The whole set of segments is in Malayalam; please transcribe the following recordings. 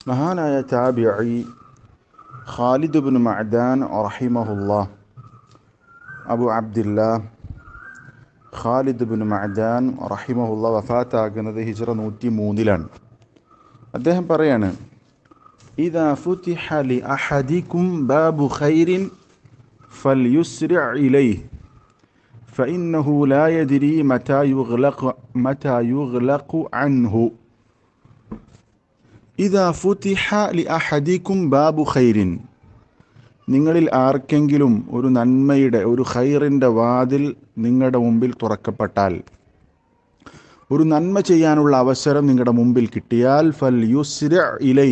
മഹാനായ താബിഇ ഖാലിദ് ബിൻ മഅദാൻ റഹിമഹുല്ലാ Abu Abdillah Khalid bin Madan റഹിമഹുല്ല വഫാത്താകുന്നത് ഹിജ്റ നൂറ്റി മൂന്നിലാണ് അദ്ദേഹം പറയാണ് ഇതാ ഫുതിഹ ലി അഹദിക്കും ബാബു ഖൈറിൻ فليسرع إليه فإنه لا يدري متى يغلق متى يغلق عنه إذا فتح لأحدكم باب خير നിങ്ങളിൽ ആർക്കെങ്കിലും ഒരു നന്മയുടെ ഒരു ഖൈറിൻ്റെ വാതിൽ നിങ്ങളുടെ മുമ്പിൽ തുറക്കപ്പെട്ടാൽ ഒരു നന്മ ചെയ്യാനുള്ള അവസരം നിങ്ങളുടെ മുമ്പിൽ കിട്ടിയാൽ ഫൽ യുസ്ര ഇലൈ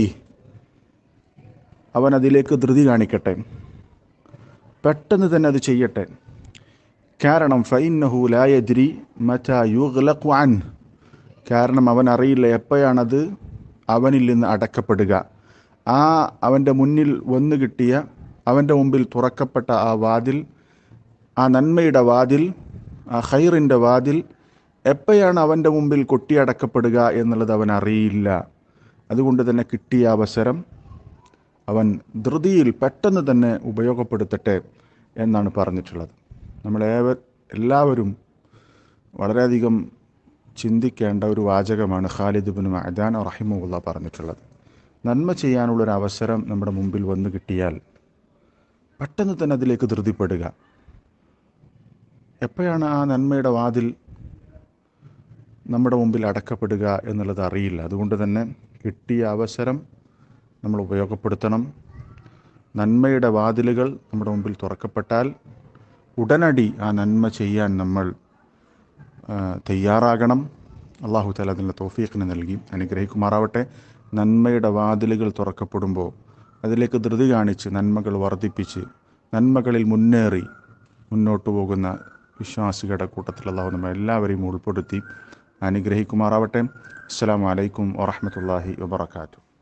അവൻ അതിലേക്ക് ധൃതി കാണിക്കട്ടെ പെട്ടെന്ന് തന്നെ അത് ചെയ്യട്ടെ കാരണം ഫൈനഹു ലായദ്രി മറ്റ യുഗ്ലഖു അൻ കാരണം അവൻ അറിയില്ല എപ്പോഴാണത് അവനിൽ നിന്ന് അടക്കപ്പെടുക ആ അവൻ്റെ മുന്നിൽ വന്നു കിട്ടിയ അവൻ്റെ മുമ്പിൽ തുറക്കപ്പെട്ട ആ വാതിൽ ആ നന്മയുടെ വാതിൽ ആ ഖൈറിൻ്റെ വാതിൽ എപ്പോഴാണ് അവൻ്റെ മുമ്പിൽ കൊട്ടിയടക്കപ്പെടുക എന്നുള്ളത് അവൻ അറിയില്ല അതുകൊണ്ട് തന്നെ കിട്ടിയ അവസരം അവൻ ധൃതിയിൽ പെട്ടെന്ന് തന്നെ ഉപയോഗപ്പെടുത്തട്ടെ എന്നാണ് പറഞ്ഞിട്ടുള്ളത് നമ്മളേവർ എല്ലാവരും വളരെയധികം ചിന്തിക്കേണ്ട ഒരു വാചകമാണ് ഖാലിദ് ബിൻ മഅദാൻ റഹിമുള്ള പറഞ്ഞിട്ടുള്ളത് നന്മ ചെയ്യാനുള്ളൊരു അവസരം നമ്മുടെ മുമ്പിൽ വന്നു കിട്ടിയാൽ പെട്ടെന്ന് തന്നെ അതിലേക്ക് ധൃതിപ്പെടുക എപ്പോഴാണ് ആ നന്മയുടെ വാതിൽ നമ്മുടെ മുമ്പിൽ അടക്കപ്പെടുക എന്നുള്ളത് അറിയില്ല അതുകൊണ്ട് തന്നെ കിട്ടിയ അവസരം നമ്മൾ ഉപയോഗപ്പെടുത്തണം നന്മയുടെ വാതിലുകൾ നമ്മുടെ മുമ്പിൽ തുറക്കപ്പെട്ടാൽ ഉടനടി ആ നന്മ ചെയ്യാൻ നമ്മൾ തയ്യാറാകണം അള്ളാഹു താല അതിനുള്ള തോഫീഖിന് നൽകി അനുഗ്രഹിക്കുമാറാവട്ടെ നന്മയുടെ വാതിലുകൾ തുറക്കപ്പെടുമ്പോൾ അതിലേക്ക് ധൃതി കാണിച്ച് നന്മകൾ വർദ്ധിപ്പിച്ച് നന്മകളിൽ മുന്നേറി മുന്നോട്ട് പോകുന്ന വിശ്വാസികളുടെ കൂട്ടത്തിൽ അള്ളാഹു നമ്മൾ എല്ലാവരെയും ഉൾപ്പെടുത്തി അനുഗ്രഹിക്കുമാറാവട്ടെ അസ്സാം വലൈക്കും വാഹമത്തല്ലാഹി വാബർക്കാത്തു